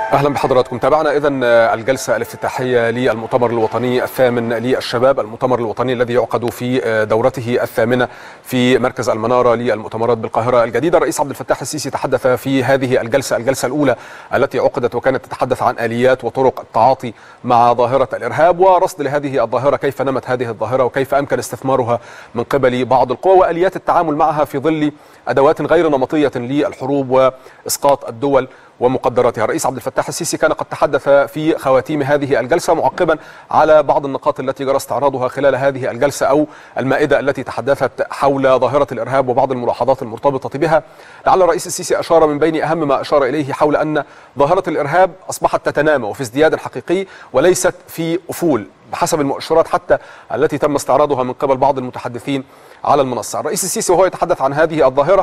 اهلا بحضراتكم تابعنا اذا الجلسه الافتتاحيه للمؤتمر الوطني الثامن للشباب المؤتمر الوطني الذي يعقد في دورته الثامنه في مركز المناره للمؤتمرات بالقاهره الجديده الرئيس عبد الفتاح السيسي تحدث في هذه الجلسه الجلسه الاولى التي عقدت وكانت تتحدث عن اليات وطرق التعاطي مع ظاهره الارهاب ورصد لهذه الظاهره كيف نمت هذه الظاهره وكيف امكن استثمارها من قبل بعض القوى واليات التعامل معها في ظل ادوات غير نمطيه للحروب واسقاط الدول ومقدراتها الرئيس عبد الفتاح السيسي كان قد تحدث في خواتيم هذه الجلسة معقبا على بعض النقاط التي جرى استعراضها خلال هذه الجلسة أو المائدة التي تحدثت حول ظاهرة الإرهاب وبعض الملاحظات المرتبطة بها لعل الرئيس السيسي أشار من بين أهم ما أشار إليه حول أن ظاهرة الإرهاب أصبحت تتنامى وفي ازدياد حقيقي وليست في أفول بحسب المؤشرات حتى التي تم استعراضها من قبل بعض المتحدثين على المنصة الرئيس السيسي وهو يتحدث عن هذه الظاهرة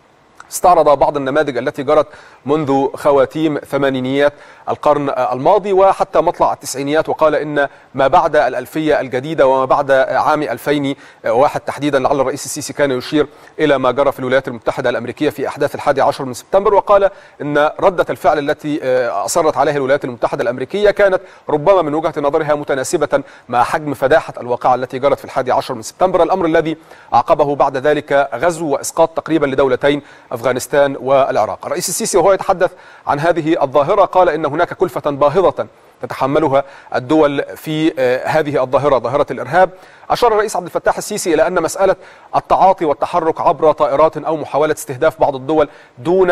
استعرض بعض النماذج التي جرت منذ خواتيم ثمانينيات القرن الماضي وحتى مطلع التسعينيات وقال ان ما بعد الالفيه الجديده وما بعد عام 2001 تحديدا لعل الرئيس السيسي كان يشير الى ما جرى في الولايات المتحده الامريكيه في احداث الحادي عشر من سبتمبر وقال ان رده الفعل التي اصرت عليها الولايات المتحده الامريكيه كانت ربما من وجهه نظرها متناسبه مع حجم فداحه الواقعه التي جرت في الحادي عشر من سبتمبر الامر الذي عقبه بعد ذلك غزو واسقاط تقريبا لدولتين افغانستان والعراق الرئيس السيسي وهو يتحدث عن هذه الظاهره قال ان هناك كلفه باهظه تتحملها الدول في هذه الظاهره ظاهره الارهاب اشار الرئيس عبد الفتاح السيسي الى ان مساله التعاطي والتحرك عبر طائرات او محاوله استهداف بعض الدول دون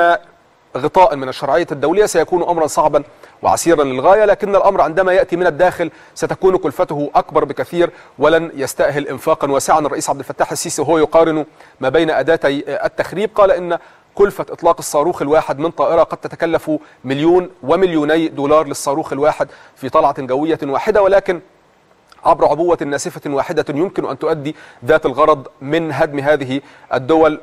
غطاء من الشرعيه الدوليه سيكون امرا صعبا وعسيرا للغايه لكن الامر عندما ياتي من الداخل ستكون كلفته اكبر بكثير ولن يستاهل انفاقا واسعا الرئيس عبد الفتاح السيسي وهو يقارن ما بين اداتي التخريب قال ان كلفة إطلاق الصاروخ الواحد من طائرة قد تتكلف مليون ومليوني دولار للصاروخ الواحد في طلعة جوية واحدة ولكن عبر عبوة ناسفة واحدة يمكن أن تؤدي ذات الغرض من هدم هذه الدول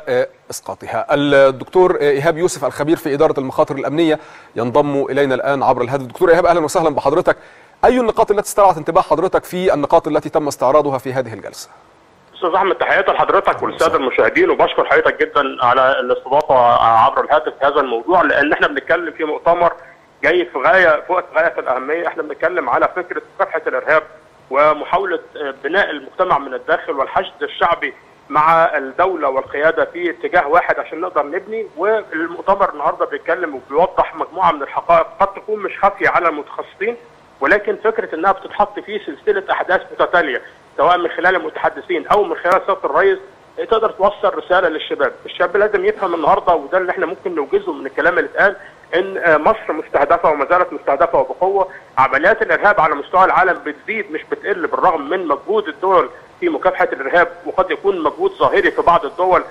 وإسقاطها الدكتور إيهاب يوسف الخبير في إدارة المخاطر الأمنية ينضم إلينا الآن عبر الهاتف دكتور إيهاب أهلا وسهلا بحضرتك أي النقاط التي استرعت انتباه حضرتك في النقاط التي تم استعراضها في هذه الجلسة؟ استاذ احمد تحياتي لحضرتك وللساده المشاهدين وبشكر حضرتك جدا على الاستضافه عبر الهاتف في هذا الموضوع لان احنا بنتكلم في مؤتمر جاي في غايه فوق غايه في الاهميه احنا بنتكلم على فكره مكافحه الارهاب ومحاوله بناء المجتمع من الداخل والحشد الشعبي مع الدوله والقياده في اتجاه واحد عشان نقدر نبني والمؤتمر النهارده بيتكلم وبيوضح مجموعه من الحقائق قد تكون مش خافيه على المتخصصين ولكن فكره انها بتتحط في سلسله احداث متتاليه سواء من خلال المتحدثين او من خلال سياده الرئيس تقدر توصل رساله للشباب، الشاب لازم يفهم النهارده وده اللي احنا ممكن نوجزه من الكلام اللي اتقال ان مصر مستهدفه وما زالت مستهدفه وبقوه، عمليات الارهاب على مستوى العالم بتزيد مش بتقل بالرغم من مجهود الدول في مكافحه الارهاب وقد يكون مجهود ظاهري في بعض الدول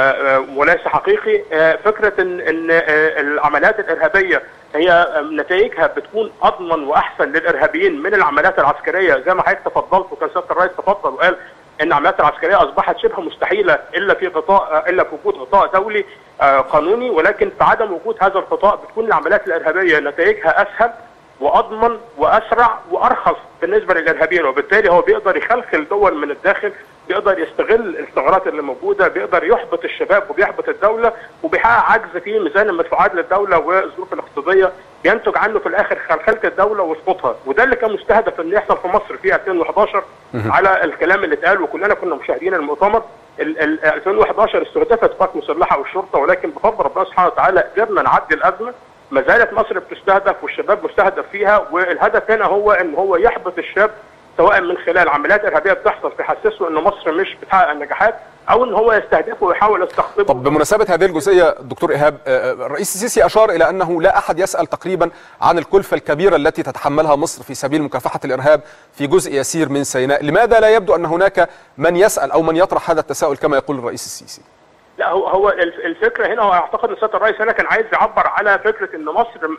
وليس حقيقي، فكره ان ان العمليات الارهابيه هي نتائجها بتكون اضمن واحسن للارهابيين من العمليات العسكريه زي ما حضرتك تفضلت وكان سياده الرئيس تفضل وقال ان العمليات العسكريه اصبحت شبه مستحيله الا في غطاء الا في وجود غطاء دولي قانوني ولكن في عدم وجود هذا الغطاء بتكون العمليات الارهابيه نتائجها اسهل واضمن واسرع وارخص بالنسبه للارهابيين وبالتالي هو بيقدر يخلخل دول من الداخل بيقدر يستغل الثغرات اللي موجوده بيقدر يحبط الشباب وبيحبط الدوله وبيحقق عجز في ميزان المدفوعات للدوله والظروف الاقتصاديه بينتج عنه في الاخر خلخله الدوله وسقوطها وده اللي كان مستهدف انه يحصل في مصر في 2011 على الكلام اللي اتقال وكلنا كنا مشاهدين المؤتمر ال ال 2011 استهدفت قوات مسلحه والشرطه ولكن بفضل ربنا سبحانه وتعالى قدرنا نعدي الازمه ما زالت مصر بتستهدف والشباب مستهدف فيها والهدف هنا هو ان هو يحبط الشاب سواء من خلال عمليات ارهابيه بتحصل فيحسسه ان مصر مش بتحقق النجاحات او ان هو يستهدفه ويحاول يستقطبه طب بمناسبه هذه الجزئيه دكتور ايهاب الرئيس السيسي اشار الى انه لا احد يسال تقريبا عن الكلفه الكبيره التي تتحملها مصر في سبيل مكافحه الارهاب في جزء يسير من سيناء، لماذا لا يبدو ان هناك من يسال او من يطرح هذا التساؤل كما يقول الرئيس السيسي؟ لا هو هو الفكره هنا هو اعتقد ان سياده الرئيس هنا كان عايز يعبر على فكره ان مصر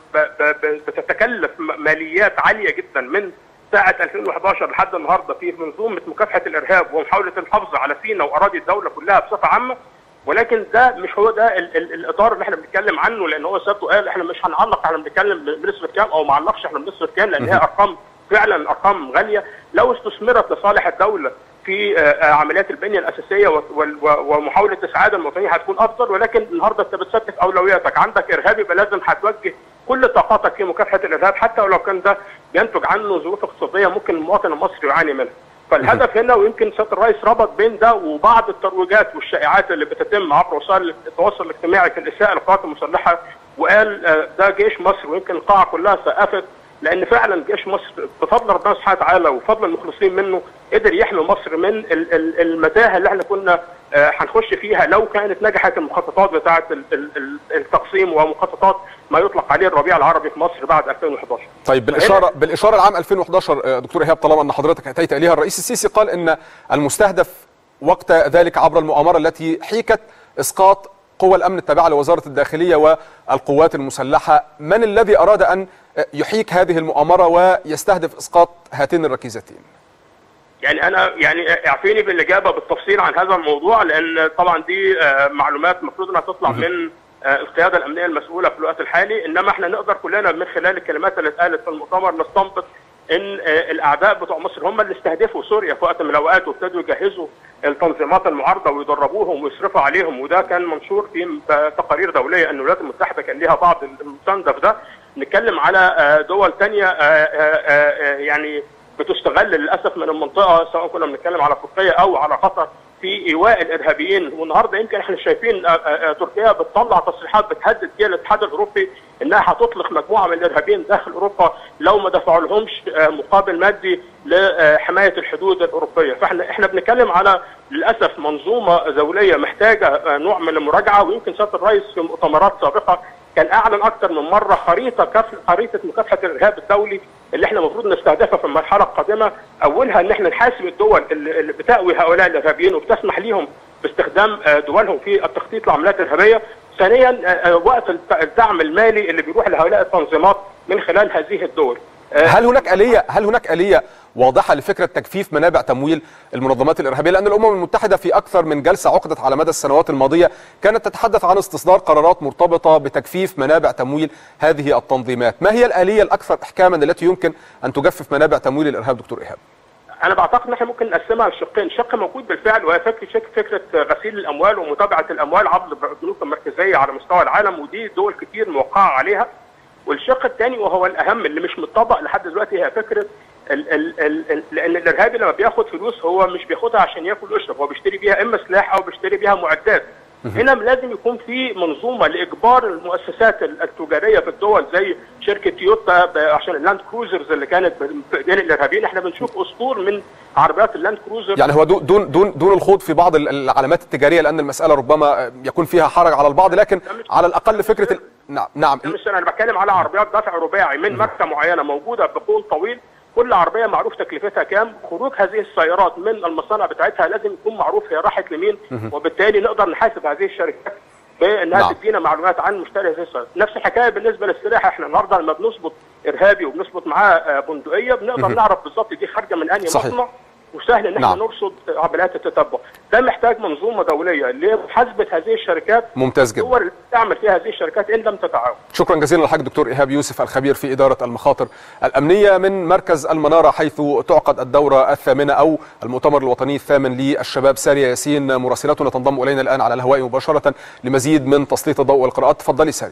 بتتكلف ماليات عاليه جدا من ساعة 2011 لحد النهارده في منظومة مكافحة الإرهاب ومحاولة الحفظ على سينا وأراضي الدولة كلها بصفة عامة ولكن ده مش هو ده ال ال الإطار اللي احنا بنتكلم عنه لأن هو سيادته قال احنا مش هنعلق احنا بنتكلم بنصرف كام أو ما علقش احنا بنصرف كام لأن هي أرقام فعلا أرقام غالية لو استثمرت لصالح الدولة في عمليات البنيه الاساسيه ومحاوله اسعاد المواطنين هتكون افضل ولكن النهارده انت بتثبت اولوياتك عندك ارهابي يبقى لازم هتوجه كل طاقتك في مكافحه الارهاب حتى ولو كان ده ينتج عنه ظروف اقتصاديه ممكن المواطن المصري يعاني منها. فالهدف هنا ويمكن سياده الرئيس ربط بين ده وبعض الترويجات والشائعات اللي بتتم عبر وسائل التواصل الاجتماعي في الاساءه للقوات المسلحه وقال ده جيش مصر ويمكن القاعه كلها سقفت لان فعلا جيش مصر بفضل ربنا سبحانه وتعالى وفضل المخلصين منه قدر يحمي مصر من المتاهه اللي احنا كنا هنخش فيها لو كانت نجحت المخططات بتاعه التقسيم ومخططات ما يطلق عليه الربيع العربي في مصر بعد 2011 طيب بالاشاره بالاشاره لعام 2011 دكتور ايهاب طالما ان حضرتك اتيت اليها الرئيس السيسي قال ان المستهدف وقت ذلك عبر المؤامره التي حيكت اسقاط قوى الامن التابعه لوزاره الداخليه والقوات المسلحه من الذي اراد ان يحيك هذه المؤامره ويستهدف اسقاط هاتين الركيزتين يعني انا يعني اعفيني بالاجابه بالتفصيل عن هذا الموضوع لان طبعا دي معلومات المفروض انها تطلع من القياده الامنيه المسؤوله في الوقت الحالي انما احنا نقدر كلنا من خلال الكلمات اللي اتقالت في المؤتمر نستنبط ان الاعداء بتوع مصر هم اللي استهدفوا سوريا في وقت من الاوقات وابتدوا يجهزوا التنظيمات المعارضه ويدربوهم ويصرفوا عليهم وده كان منشور في تقارير دوليه ان الولايات المتحده كان ليها بعض المستنزف ده نتكلم على دول ثانيه يعني بتستغل للاسف من المنطقه سواء كنا بنتكلم على تركيا او على قطر في ايواء الارهابيين والنهارده يمكن احنا شايفين تركيا بتطلع تصريحات بتهدد فيها الاتحاد الاوروبي انها هتطلق مجموعه من الارهابيين داخل اوروبا لو ما دفعوا لهمش مقابل مادي لحمايه الحدود الاوروبيه فاحنا احنا بنتكلم على للاسف منظومه دوليه محتاجه نوع من المراجعه ويمكن سياده الرئيس في مؤتمرات سابقه كان اعلن اكثر من مره خريطه كف خريطه مكافحه الارهاب الدولي اللي احنا المفروض نستهدفها في المرحله القادمه اولها ان احنا نحاسب الدول اللي بتاوي هؤلاء الارهابيين وبتسمح ليهم باستخدام دولهم في التخطيط لعمليات ارهابيه ثانيا وقف الدعم المالي اللي بيروح لهؤلاء التنظيمات من خلال هذه الدول هل هناك آلية هل هناك آلية واضحة لفكرة تجفيف منابع تمويل المنظمات الإرهابية لأن الأمم المتحدة في أكثر من جلسة عقدت على مدى السنوات الماضية كانت تتحدث عن استصدار قرارات مرتبطة بتجفيف منابع تمويل هذه التنظيمات ما هي الآلية الأكثر إحكاما التي يمكن أن تجفف منابع تمويل الإرهاب دكتور إيهاب انا بعتقد ان احنا ممكن نقسمها لشقين، شق موجود بالفعل وهي فكره فكره غسيل الاموال ومتابعه الاموال عبر البنوك المركزيه على مستوى العالم ودي دول كتير موقعه عليها. والشق الثاني وهو الاهم اللي مش متطبق لحد دلوقتي هي فكره ال ال ال لان الارهابي لما بياخد فلوس هو مش بياخدها عشان ياكل ويشرب هو بيشتري بيها اما سلاح او بيشتري بيها معدات. هنا لازم يكون في منظومه لاجبار المؤسسات التجاريه في الدول زي شركه تويوتا عشان اللاند كروزرز اللي كانت بين الارهابيين احنا بنشوف اسطول من عربيات اللاند كروزر يعني هو دون دون دون الخوض في بعض العلامات التجاريه لان المساله ربما يكون فيها حرج على البعض لكن على الاقل فكره ال... نعم نعم مش انا بتكلم على عربيات دفع رباعي من ماركه معينه موجوده بقول طويل كل عربيه معروف تكلفتها كام خروج هذه السيارات من المصانع بتاعتها لازم يكون معروف هي راحت لمين وبالتالي نقدر نحاسب هذه الشركات بانها نعم. تدينا معلومات عن مشتري هذه السيارات نفس الحكايه بالنسبه للسلاح احنا النهارده لما بنظبط ارهابي وبنظبط معاه بندقيه بنقدر نعرف بالظبط دي خارجه من انهي مصنع وسهل ان احنا نعم. نرصد عمليات التتبع ده محتاج منظومه دوليه لمحاسبه هذه الشركات ممتاز جدا الدول اللي تعمل فيها هذه الشركات ان لم تتعاون شكرا جزيلا للحاج دكتور ايهاب يوسف الخبير في اداره المخاطر الامنيه من مركز المناره حيث تعقد الدوره الثامنه او المؤتمر الوطني الثامن للشباب ساريه ياسين مراسلتنا تنضم الينا الان على الهواء مباشره لمزيد من تسليط الضوء والقراءات تفضلي ساريه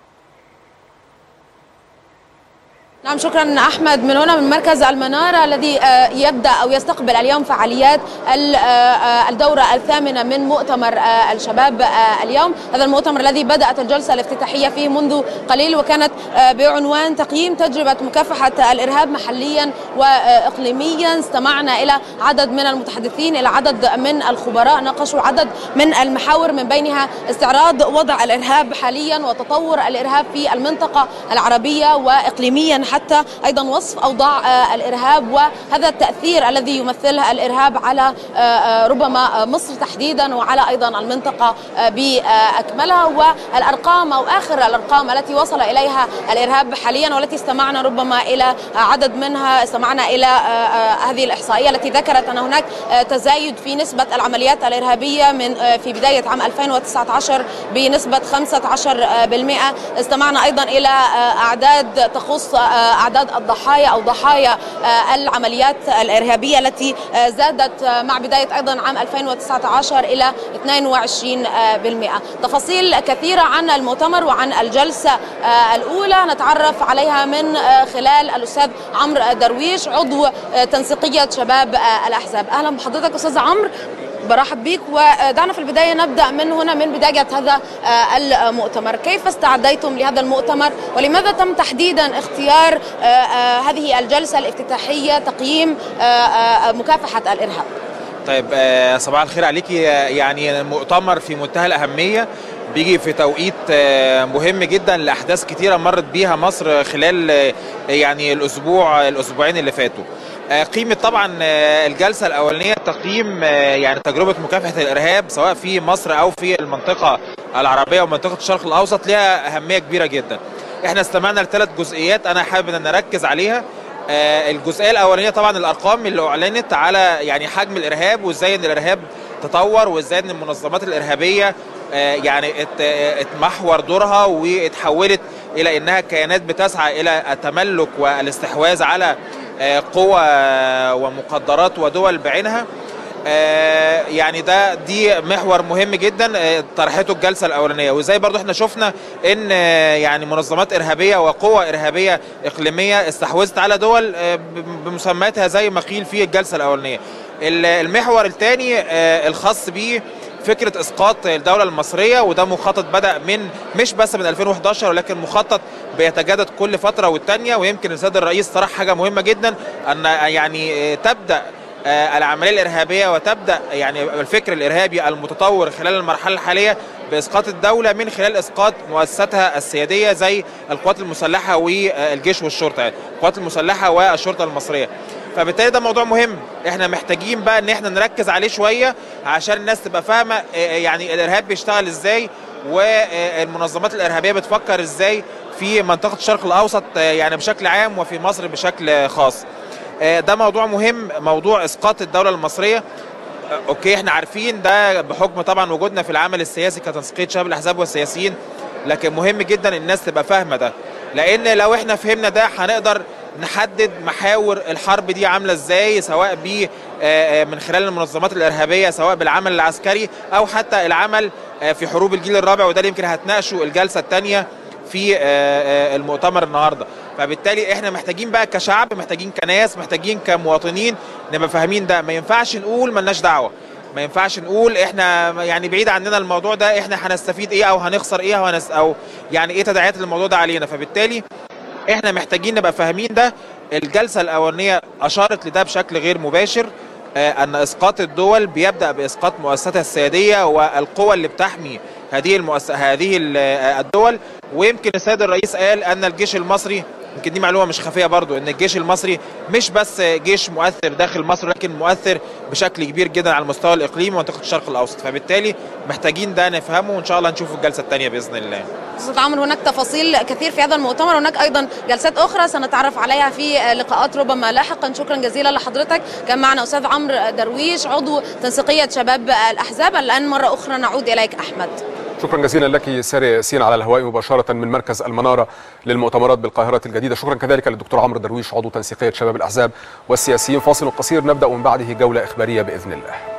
نعم شكرا احمد من هنا من مركز المناره الذي يبدا او يستقبل اليوم فعاليات الدوره الثامنه من مؤتمر الشباب اليوم هذا المؤتمر الذي بدات الجلسه الافتتاحيه فيه منذ قليل وكانت بعنوان تقييم تجربه مكافحه الارهاب محليا واقليميا استمعنا الى عدد من المتحدثين الى عدد من الخبراء ناقشوا عدد من المحاور من بينها استعراض وضع الارهاب حاليا وتطور الارهاب في المنطقه العربيه واقليميا حتى ايضا وصف اوضاع الارهاب وهذا التاثير الذي يمثله الارهاب على ربما مصر تحديدا وعلى ايضا المنطقه باكملها والارقام او اخر الارقام التي وصل اليها الارهاب حاليا والتي استمعنا ربما الى عدد منها استمعنا الى هذه الاحصائيه التي ذكرت ان هناك تزايد في نسبه العمليات الارهابيه من في بدايه عام 2019 بنسبه 15% استمعنا ايضا الى اعداد تخص اعداد الضحايا او ضحايا العمليات الارهابيه التي زادت مع بدايه ايضا عام 2019 الى 22% تفاصيل كثيره عن المؤتمر وعن الجلسه الاولى نتعرف عليها من خلال الاستاذ عمرو درويش عضو تنسيقيه شباب الاحزاب اهلا بحضرتك استاذ عمرو برحب بك ودعنا في البدايه نبدا من هنا من بدايه هذا المؤتمر، كيف استعديتم لهذا المؤتمر ولماذا تم تحديدا اختيار هذه الجلسه الافتتاحيه تقييم مكافحه الارهاب؟ طيب صباح الخير عليكي يعني مؤتمر في منتهى الاهميه بيجي في توقيت مهم جدا لاحداث كتيره مرت بيها مصر خلال يعني الاسبوع الاسبوعين اللي فاتوا. قيمة طبعا الجلسة الأولانية تقييم يعني تجربة مكافحة الإرهاب سواء في مصر أو في المنطقة العربية ومنطقة الشرق الأوسط لها أهمية كبيرة جدا. احنا استمعنا لثلاث جزئيات أنا حابب أن نركز عليها. الجزئية الأولانية طبعا الأرقام اللي أعلنت على يعني حجم الإرهاب وإزاي أن الإرهاب تطور وإزاي أن المنظمات الإرهابية يعني اتمحور دورها واتحولت إلى أنها كيانات بتسعى إلى التملك والاستحواذ على قوى ومقدرات ودول بعينها يعني ده دي محور مهم جدا طرحته الجلسه الاولانيه وازاي برضو احنا شفنا ان يعني منظمات ارهابيه وقوى ارهابيه اقليميه استحوذت على دول بمسمياتها زي ما قيل في الجلسه الاولانيه المحور الثاني الخاص بيه فكره اسقاط الدوله المصريه وده مخطط بدا من مش بس من 2011 ولكن مخطط بيتجدد كل فتره والتانيه ويمكن السيد الرئيس طرح حاجه مهمه جدا ان يعني تبدا العمليه الارهابيه وتبدا يعني الفكر الارهابي المتطور خلال المرحله الحاليه باسقاط الدوله من خلال اسقاط مؤسساتها السياديه زي القوات المسلحه والجيش والشرطه القوات المسلحه والشرطه المصريه فبالتالي ده موضوع مهم احنا محتاجين بقى ان احنا نركز عليه شويه عشان الناس تبقى فاهمه يعني الارهاب بيشتغل ازاي والمنظمات الارهابيه بتفكر ازاي في منطقه الشرق الاوسط يعني بشكل عام وفي مصر بشكل خاص ده موضوع مهم موضوع اسقاط الدوله المصريه اوكي احنا عارفين ده بحكم طبعا وجودنا في العمل السياسي كتنسيقيه شباب الاحزاب والسياسيين لكن مهم جدا الناس تبقى فاهمه ده لان لو احنا فهمنا ده هنقدر نحدد محاور الحرب دي عامله ازاي سواء ب من خلال المنظمات الارهابيه سواء بالعمل العسكري او حتى العمل في حروب الجيل الرابع وده اللي يمكن هتناقشه الجلسه الثانيه في المؤتمر النهارده فبالتالي احنا محتاجين بقى كشعب محتاجين كناس محتاجين كمواطنين نبقى فاهمين ده ما ينفعش نقول ملناش دعوه ما ينفعش نقول احنا يعني بعيد عننا الموضوع ده احنا هنستفيد ايه او هنخسر ايه او, هنس أو يعني ايه تداعيات الموضوع ده علينا فبالتالي احنا محتاجين نبقى فاهمين ده الجلسه الاولانيه اشارت لده بشكل غير مباشر ان اسقاط الدول بيبدا باسقاط مؤسساتها السياديه والقوى اللي بتحمي هذه المؤس... هذه الدول ويمكن السيد الرئيس قال ان الجيش المصري يمكن دي معلومه مش خفيه برضو ان الجيش المصري مش بس جيش مؤثر داخل مصر لكن مؤثر بشكل كبير جدا على المستوى الاقليمي ومنطقه الشرق الاوسط فبالتالي محتاجين ده نفهمه وان شاء الله نشوفه الجلسه الثانيه باذن الله استاذ عمرو هناك تفاصيل كثير في هذا المؤتمر هناك ايضا جلسات اخرى سنتعرف عليها في لقاءات ربما لاحقا شكرا جزيلا لحضرتك كان معنا استاذ عمرو درويش عضو تنسيقيه شباب الاحزاب الان مره اخرى نعود اليك احمد شكرا جزيلا لك ساري ياسين على الهواء مباشرة من مركز المنارة للمؤتمرات بالقاهرة الجديدة شكرا كذلك للدكتور عمرو درويش عضو تنسيقية شباب الأحزاب والسياسيين فاصل قصير نبدأ من بعده جولة إخبارية بإذن الله